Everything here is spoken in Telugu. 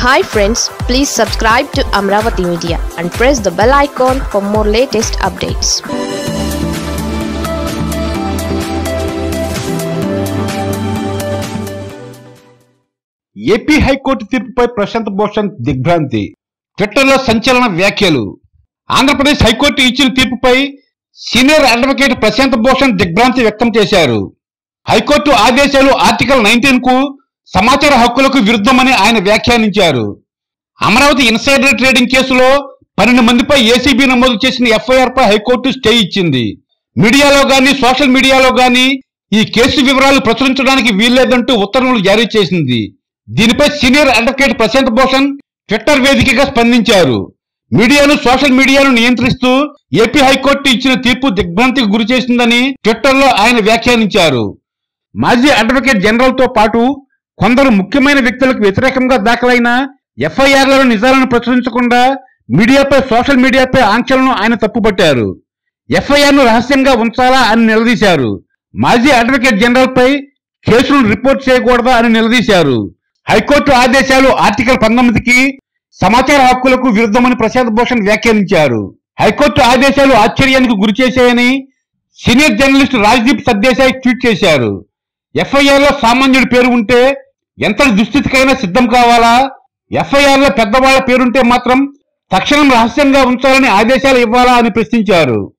hi friends please subscribe to Amaravati media and press the bell icon for more latest updates AP high court తీర్పుపై ప్రశాంత్ భూషణ్ దిగ్భ్రాంతి ట్విట్టర్లో సంచలన వ్యాఖ్యలు ఆంధ్రప్రదేశ్ హైకోర్టు ఇచ్చిన తీర్పుపై సీనియర్ అడ్వకేట్ ప్రశాంత్ భూషణ్ దిగ్భ్రాంతి వ్యక్తం చేశారు హైకోర్టు ఆదేశాలు ఆర్టికల్ నైన్టీన్ కు సమాచార హక్కులకు విరుద్ధమని ఆయన వ్యాఖ్యానించారు అమరావతి ఇన్సైడర్ ట్రేడింగ్ కేసులో పన్నెండు మందిపై ఏసీబీ నమోదు చేసిన ఎఫ్ఐఆర్ పై హైకోర్టు స్టే ఇచ్చింది మీడియాలో గాని సోషల్ మీడియాలో గాని ఈ కేసు వివరాలు ప్రచురించడానికి వీల్లేదంటూ ఉత్తర్వులు జారీ చేసింది దీనిపై senior advocate Prashant Bhushan Twitter వేదికగా స్పందించారు మీడియాను సోషల్ మీడియాను నియంత్రిస్తూ ఏపీ హైకోర్టు ఇచ్చిన తీర్పు దిగ్భ్రాంతికి గురి చేసిందని ట్విట్టర్లో ఆయన వ్యాఖ్యానించారు మాజీ అడ్వకేట్ జనరల్ తో పాటు కొందరు ముఖ్యమైన వ్యక్తులకు వ్యతిరేకంగా దాఖలైన ఎఫ్ఐఆర్లలో నిజాలను ప్రచురించకుండా మీడియాపై సోషల్ మీడియాపై ఆంక్షలను ఆయన తప్పుపట్టారు ఎఫ్ఐఆర్ ను రహస్యంగా ఉంచాలా అని నిలదీశారు మాజీ అడ్వకేట్ జనరల్ పై కేసును రిపోర్ట్ చేయకూడదా అని నిలదీశారు హైకోర్టు ఆదేశాలు ఆర్టికల్ పంతొమ్మిదికి సమాచార హక్కులకు విరుద్ధమని ప్రసాద్ భూషణ్ వ్యాఖ్యానించారు హైకోర్టు ఆదేశాలు ఆశ్చర్యానికి గురి చేశాయని senior journalist Rajdeep Sardesai tweet చేశారు ఎఫ్ఐఆర్ లో సామాన్యుడి పేరు ఉంటే ఎంతటి దుస్థితికైనా సిద్ధం కావాలా ఎఫ్ఐఆర్ లో పెద్దవాళ్ల పేరుంటే మాత్రం తక్షణం రహస్యంగా ఉంచాలని ఆదేశాలు ఇవ్వాలా అని ప్రశ్నించారు